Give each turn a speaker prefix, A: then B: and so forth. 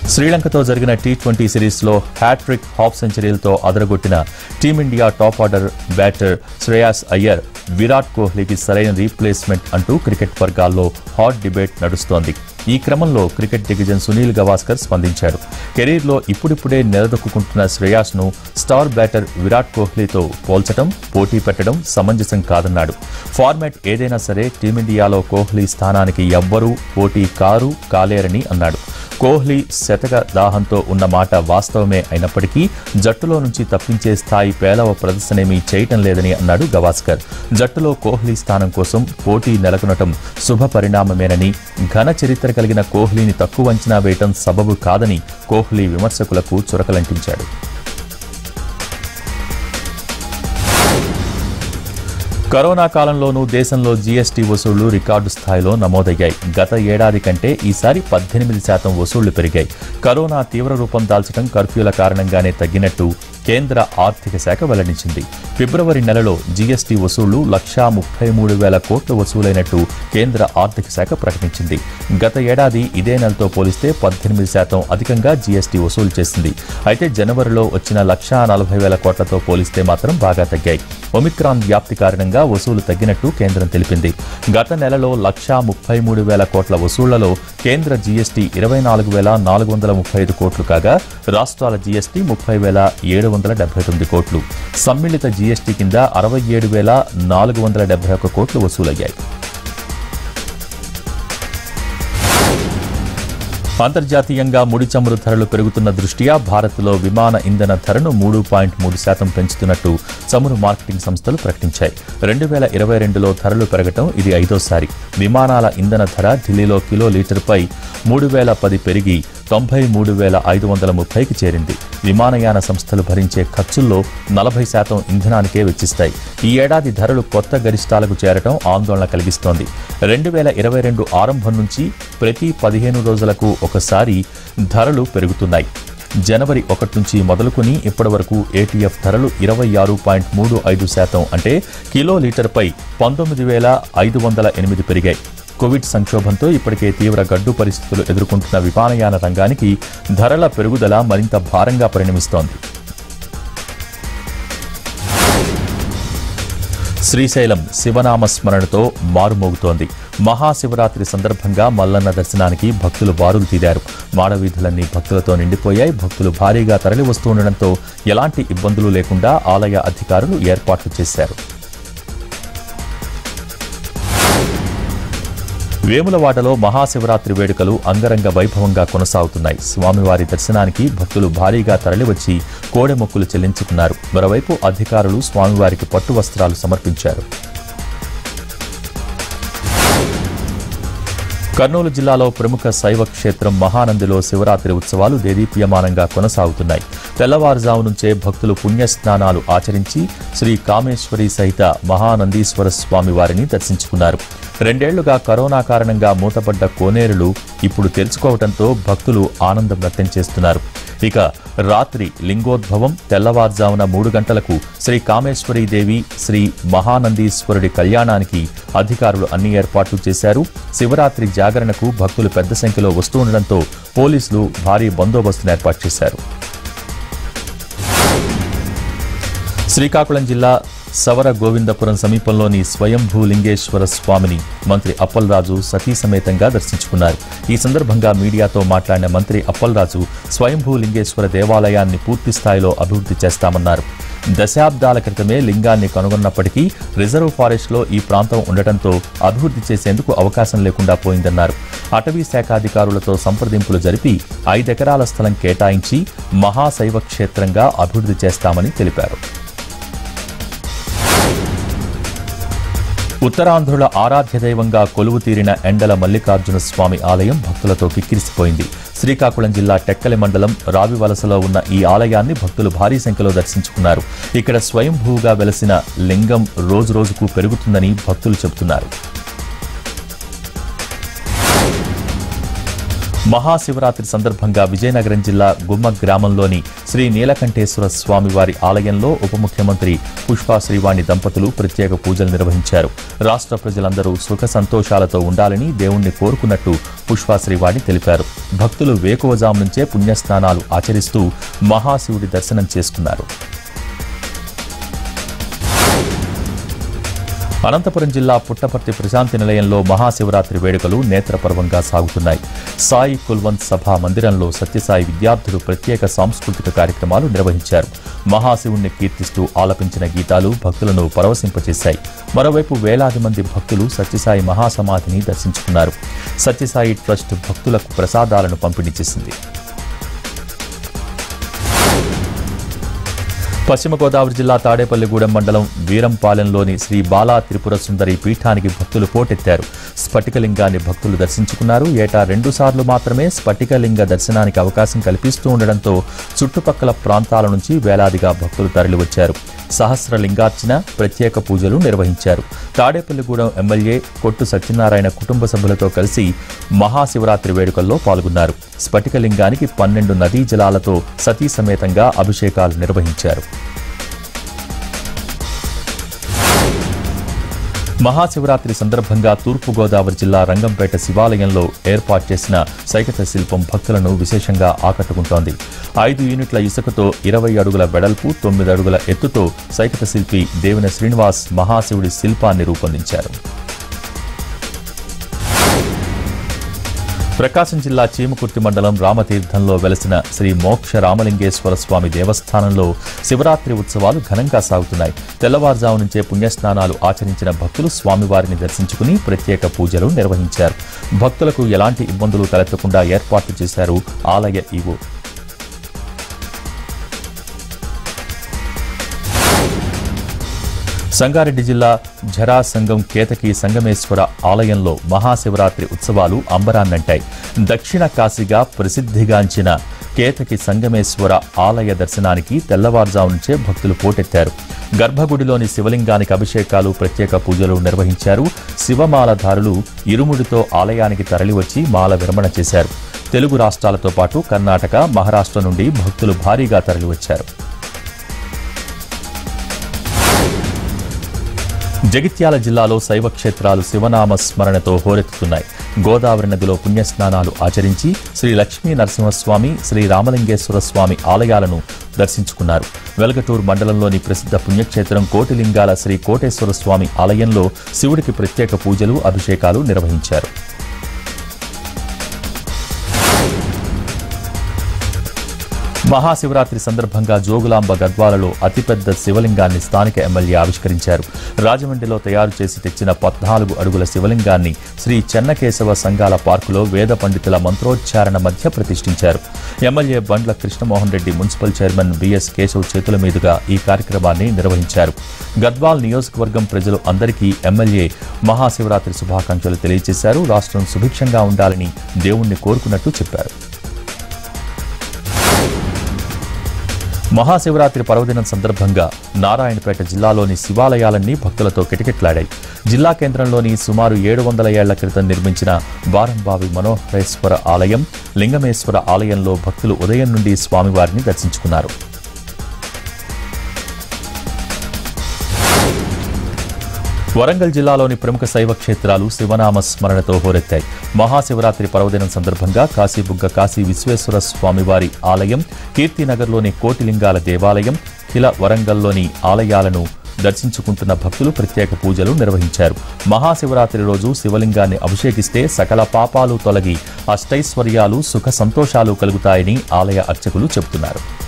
A: శ్రీలంకతో జరిగిన T twenty సిరీస్లో హ్యాట్రిక్ హాఫ్ సెంచరీలతో అదరగొట్టిన team India top order batter Shreyas Iyer Virat కోహ్లీకి సరైన రీప్లేస్మెంట్ అంటూ క్రికెట్ వర్గాల్లో హాట్ డిబేట్ నడుస్తోంది ఈ క్రమంలో క్రికెట్ దిగ్గజం సునీల్ గవాస్కర్ స్పందించాడు కెరీర్లో ఇప్పుడిప్పుడే నిలదొక్కుంటున్న శ్రేయాస్ను స్టార్ బ్యాటర్ విరాట్ కోహ్లీతో పోల్చడం పోటీ పెట్టడం సమంజసం కాదన్నాడు ఫార్మాట్ ఏదైనా సరే టీమిండియాలో కోహ్లీ స్థానానికి ఎవ్వరూ పోటీ కారు కాలేరని అన్నాడు కోహ్లీ శతక దాహంతో ఉన్న మాట వాస్తవమే అయినప్పటికీ జట్టులో నుంచి తప్పించే స్థాయి పేలవ ప్రదర్శనేమీ చేయటం లేదని అన్నాడు గవాస్కర్ జట్టులో కోహ్లీ స్థానం కోసం పోటీ నెలకొనటం శుభ పరిణామమేనని ఘన చరిత్ర కలిగిన కోహ్లీని తక్కువ అంచనా వేయటం సబబు కాదని కోహ్లీ విమర్శకులకు చురకలంటించాడు కరోనా కాలంలోనూ దేశంలో జీఎస్టీ వసూళ్లు రికార్డు స్థాయిలో నమోదయ్యాయి గత ఏడాది కంటే ఈసారి పద్దెనిమిది శాతం వసూళ్లు పెరిగాయి కరోనా తీవ్ర రూపం దాల్చడం కర్ఫ్యూల కారణంగానే తగ్గినట్టు కేంద్ర ఆర్థిక శాఖ వెల్లడించింది ఫిబ్రవరి నెలలో జీఎస్టీ వసూళ్లు లక్షా ముప్పై మూడు వేల కోట్లు వసూలైనట్టు కేంద్ర ఆర్థిక శాఖ ప్రకటించింది గత ఏడాది ఇదే నెలతో పోలిస్తే పద్దెనిమిది శాతం అధికంగా జీఎస్టీ వసూలు చేసింది అయితే జనవరిలో వచ్చిన లక్షా నలభై వేల కోట్లతో పోలిస్తే మాత్రం బాగా తగ్గాయి ఒమిక్రాన్ వ్యాప్తి కారణంగా వసూలు తగ్గినట్టు కేంద్రం తెలిపింది గత నెలలో లక్షా ముప్పై మూడు వేల కోట్ల వసూళ్లలో కేంద్ర జీఎస్టీ ఇరవై నాలుగు వేల నాలుగు వందల ముప్పై ఐదు కోట్లు కాగా రాష్ట్రాల జీఎస్టీ ముప్పై వేల ఏడు వందల డెబ్బై తొమ్మిది కోట్లు సమ్మిళిత జీఎస్టీ కింద అరవై ఏడు వేల నాలుగు వందల డెబ్బై ఒక్క కోట్లు వసూలయ్యాయి అంతర్జాతీయంగా ముడి చమురు ధరలు పెరుగుతున్న దృష్ట్యా భారత్లో విమాన ఇంధన ధరను మూడు పాయింట్ మూడు శాతం పెంచుతున్నట్టు చమురు మార్కెటింగ్ సంస్థలు ప్రకటించాయి రెండు వేల ఇరవై రెండులో ధరలు పెరగటం ఇది ఐదోసారి విమానాల ఇంధన ధర ఢిల్లీలో కిలో లీటర్పై మూడు వేల పది పెరిగి తొంభై మూడు వేల ఐదు వందల ముప్పైకి చేరింది విమానయాన సంస్థలు భరించే ఖర్చుల్లో నలభై శాతం ఇంధనానికే వెచ్చిస్తాయి ఈ ఏడాది ధరలు కొత్త గరిష్టాలకు చేరటం ఆందోళన కలిగిస్తోంది రెండు వేల ఇరవై రెండు ఆరంభం నుంచి ప్రతి పదిహేను రోజులకు ఒకసారి ధరలు పెరుగుతున్నాయి జనవరి ఒకటి నుంచి మొదలుకొని ఇప్పటి వరకు ఏటీఎఫ్ ధరలు ఇరవై ఆరు పాయింట్ మూడు ఐదు శాతం అంటే కిలో లీటర్పై పంతొమ్మిది వేల ఐదు వందల ఎనిమిది పెరిగాయి కోవిడ్ సంక్షోభంతో ఇప్పటికే తీవ్ర గడ్డు పరిస్థితులు ఎదుర్కొంటున్న విమానయాన రంగానికి ధరల పెరుగుదల మరింత భారంగా పరిణమిస్తోంది శ్రీశైలం శివనామ స్మరణతో మారుమోగుతోంది మహాశివరాత్రి సందర్భంగా మల్లన్న దర్శనానికి భక్తులు బారులు తీరారు మాడవీధులన్నీ భక్తులతో నిండిపోయాయి భక్తులు భారీగా తరలి వస్తుండటంతో ఎలాంటి ఇబ్బందులు లేకుండా ఆలయ అధికారులు ఏర్పాట్లు చేశారు వేములవాడలో మహాశివరాత్రి వేడుకలు అంగరంగ వైభవంగా కొనసాగుతున్నాయి స్వామివారి దర్శనానికి భక్తులు భారీగా తరలివచ్చి కోడెమొక్కులు చెల్లించుకున్నారు మరోవైపు అధికారులు స్వామివారికి పట్టు వస్త్రాలు సమర్పించారు కర్నూలు జిల్లాలో ప్రముఖ శైవ క్షేత్రం మహానందిలో శివరాత్రి ఉత్సవాలు దేదీప్యమానంగా కొనసాగుతున్నాయి తెల్లవారుజాము నుంచే భక్తులు పుణ్యస్నానాలు ఆచరించి శ్రీ కామేశ్వరి సహిత మహానందీశ్వర స్వామి వారిని దర్శించుకున్నారు రెండేళ్లుగా కరోనా కారణంగా మూతపడ్డ కోనేరులు ఇప్పుడు తెరుచుకోవడంతో భక్తులు ఆనందం వ్యక్తం చేస్తున్నారు ఇక రాత్రి లింగోద్భవం తెల్లవారుజామున మూడు గంటలకు శ్రీ కామేశ్వరీదేవి శ్రీ మహానందీశ్వరుడి కళ్యాణానికి అధికారులు అన్ని ఏర్పాట్లు చేశారు శివరాత్రి జాగరణకు భక్తులు పెద్ద సంఖ్యలో వస్తుండటంతో పోలీసులు భారీ బందోబస్తును ఏర్పాటు చేశారు శ్రీకాకుళం జిల్లా సవర గోవిందపురం సమీపంలోని స్వయంభూ లింగేశ్వర స్వామిని మంత్రి అప్పలరాజు సతీ సమేతంగా దర్శించుకున్నారు ఈ సందర్భంగా మీడియాతో మాట్లాడిన మంత్రి అప్పలరాజు స్వయంభూ లింగేశ్వర దేవాలయాన్ని పూర్తి స్థాయిలో అభివృద్ధి చేస్తామన్నారు దశాబ్దాల క్రితమే లింగాన్ని కనుగొన్నప్పటికీ రిజర్వ్ ఫారెస్ట్లో ఈ ప్రాంతం ఉండటంతో అభివృద్ధి చేసేందుకు అవకాశం లేకుండా పోయిందన్నారు అటవీ శాఖ అధికారులతో సంప్రదింపులు జరిపి ఐదెకరాల స్థలం కేటాయించి మహాశైవ క్షేత్రంగా అభివృద్ధి చేస్తామని తెలిపారు ఉత్తరాంధ్రుల ఆరాధ్య దైవంగా కొలువు తీరిన ఎండల మల్లికార్జున స్వామి ఆలయం భక్తులతో కిక్కిరిసిపోయింది శ్రీకాకుళం జిల్లా టెక్కలి మండలం రావివలసలో ఉన్న ఈ ఆలయాన్ని భక్తులు భారీ సంఖ్యలో దర్శించుకున్నారు ఇక్కడ స్వయంభూగా వెలసిన లింగం రోజురోజుకు పెరుగుతుందని భక్తులు చెబుతున్నారు మహాశివరాత్రి సందర్భంగా విజయనగరం జిల్లా గుమ్మ గ్రామంలోని శ్రీ నీలకంఠేశ్వర స్వామివారి ఆలయంలో ఉప ముఖ్యమంత్రి పుష్పా శ్రీవాణి దంపతులు ప్రత్యేక పూజలు నిర్వహించారు రాష్ట్ర ప్రజలందరూ సుఖ సంతోషాలతో ఉండాలని దేవుణ్ణి కోరుకున్నట్టు పుష్పా శ్రీవాణి తెలిపారు భక్తులు వేకువజాము నుంచే పుణ్యస్నానాలు ఆచరిస్తూ మహాశివుడి దర్శనం చేసుకున్నారు అనంతపురం జిల్లా పుట్టపర్తి ప్రశాంతి నిలయంలో మహాశివరాత్రి వేడుకలు నేత్రపర్వంగా సాగుతున్నాయి సాయి కుల్వంత్ సభా మందిరంలో సత్యసాయి విద్యార్థులు ప్రత్యేక సాంస్కృతిక కార్యక్రమాలు నిర్వహించారు మహాశివుణ్ణి కీర్తిస్తూ ఆలపించిన గీతాలు భక్తులను పరవశింపచేశాయి మరోవైపు వేలాది మంది భక్తులు సత్యసాయి మహాసమాధిని దర్శించుకున్నారు సత్యసాయి ట్రస్ట్ భక్తులకు ప్రసాదాలను పంపిణీ చేసింది పశ్చిమ గోదావరి జిల్లా తాడేపల్లిగూడెం మండలం వీరంపాలెంలోని శ్రీ బాలా త్రిపుర సుందరి పీఠానికి భక్తులు పోటెత్తారు స్ఫటికలింగాన్ని భక్తులు దర్శించుకున్నారు ఏటా రెండు సార్లు మాత్రమే స్ఫటికలింగ దర్శనానికి అవకాశం కల్పిస్తూ ఉండడంతో చుట్టుపక్కల ప్రాంతాల నుంచి వేలాదిగా భక్తులు తరలివచ్చారు సహస్రలింగార్చన ప్రత్యేక పూజలు నిర్వహించారు తాడేపల్లిగూడెం ఎమ్మెల్యే కొట్టు సత్యనారాయణ కుటుంబ సభ్యులతో కలిసి మహాశివరాత్రి వేడుకల్లో పాల్గొన్నారు స్ఫటికలింగానికి పన్నెండు నదీ జలాలతో సతీ సమేతంగా అభిషేకాలు నిర్వహించారు మహాశివరాత్రి సందర్భంగా తూర్పుగోదావరి జిల్లా రంగంపేట శివాలయంలో ఏర్పాటు చేసిన సైకత శిల్పం భక్తులను విశేషంగా ఆకట్టుకుంటోంది ఐదు యూనిట్ల ఇసుకతో ఇరవై అడుగుల వెడల్పు తొమ్మిది అడుగుల ఎత్తుతో సైకత శిల్పి దేవిన శ్రీనివాస్ మహాశివుడి శిల్పాన్ని రూపొందించారు ప్రకాశం జిల్లా చీమకుర్తి మండలం రామతీర్థంలో వెలసిన శ్రీ మోక్ష రామలింగేశ్వర స్వామి దేవస్థానంలో శివరాత్రి ఉత్సవాలు ఘనంగా సాగుతున్నాయి తెల్లవారుజాము నుంచే పుణ్యస్నానాలు ఆచరించిన భక్తులు స్వామివారిని దర్శించుకుని ప్రత్యేక పూజలు నిర్వహించారు భక్తులకు ఎలాంటి ఇబ్బందులు తలెత్తకుండా ఏర్పాట్లు చేశారు ఆలయ ఈవో సంగారెడ్డి జిల్లా జరాసంగం కేతకి సంగమేశ్వర ఆలయంలో మహాశివరాత్రి ఉత్సవాలు అంబరాన్నంటాయి దక్షిణ కాశీగా ప్రసిద్ధిగాంచిన కేతకి సంగమేశ్వర ఆలయ దర్శనానికి తెల్లవారుజాము నుంచే భక్తులు పోటెత్తారు గర్భగుడిలోని శివలింగానికి అభిషేకాలు ప్రత్యేక పూజలు నిర్వహించారు శివమాలధారులు ఇరుముడితో ఆలయానికి తరలివచ్చి మాల విరమణ చేశారు తెలుగు రాష్ట్రాలతో పాటు కర్ణాటక మహారాష్ట్ర నుండి భక్తులు భారీగా తరలివచ్చారు జగిత్యాల జిల్లాలో శైవ క్షేత్రాలు శివనామ స్మరణతో హోరెత్తుతున్నాయి గోదావరి నదిలో పుణ్యస్నానాలు ఆచరించి శ్రీ లక్ష్మీ నరసింహస్వామి శ్రీ రామలింగేశ్వర స్వామి ఆలయాలను దర్శించుకున్నారు వెలగటూరు మండలంలోని ప్రసిద్ధ పుణ్యక్షేత్రం కోటిలింగాల శ్రీ కోటేశ్వర స్వామి ఆలయంలో శివుడికి ప్రత్యేక పూజలు అభిషేకాలు నిర్వహించారు మహాశివరాత్రి సందర్భంగా జోగులాంబ గద్వాలలో అతిపెద్ద శివలింగాన్ని స్థానిక ఎమ్మెల్యే ఆవిష్కరించారు రాజమండ్రిలో తయారు చేసి తెచ్చిన పద్నాలుగు అడుగుల శివలింగాన్ని శ్రీ చెన్నకేశవ సంఘాల పార్కులో వేద పండితుల మంత్రోచ్చారణ మధ్య ప్రతిష్ఠించారు MLA Bandla Krishnamohan Reddy municipal chairman B S Keshav చేతుల మీదుగా ఈ కార్యక్రమాన్ని నిర్వహించారు గద్వాల్ నియోజకవర్గం ప్రజలు అందరికీ ఎమ్మెల్యే మహాశివరాత్రి శుభాకాంక్షలు తెలియజేశారు రాష్ట్రం సుభిక్షంగా ఉండాలని దేవుణ్ణి కోరుకున్నట్టు చెప్పారు మహాశివరాత్రి పర్వదినం సందర్భంగా నారాయణపేట జిల్లాలోని శివాలయాలన్నీ భక్తులతో కిటకిట్లాడాయి జిల్లా కేంద్రంలోని సుమారు ఏడు వందల ఏళ్ల క్రితం నిర్మించిన బారంబావి మనోహరేశ్వర ఆలయం లింగమేశ్వర ఆలయంలో భక్తులు ఉదయం నుండి స్వామివారిని దర్శించుకున్నారు వరంగల్ జిల్లాలోని ప్రముఖ శైవ క్షేత్రాలు శివనామ స్మరణతో హోరెత్తాయి మహాశివరాత్రి పర్వదినం సందర్భంగా కాశీబుగ్గ కాశీ విశ్వేశ్వర స్వామివారి ఆలయం కీర్తినగర్లోని కోటిలింగాల దేవాలయం కిల వరంగల్లోని ఆలయాలను దర్శించుకుంటున్న భక్తులు ప్రత్యేక పూజలు నిర్వహించారు మహాశివరాత్రి రోజు శివలింగాన్ని అభిషేకిస్తే సకల పాపాలు తొలగి అష్టైశ్వర్యాలు సుఖ సంతోషాలు కలుగుతాయని ఆలయ అర్చకులు చెబుతున్నారు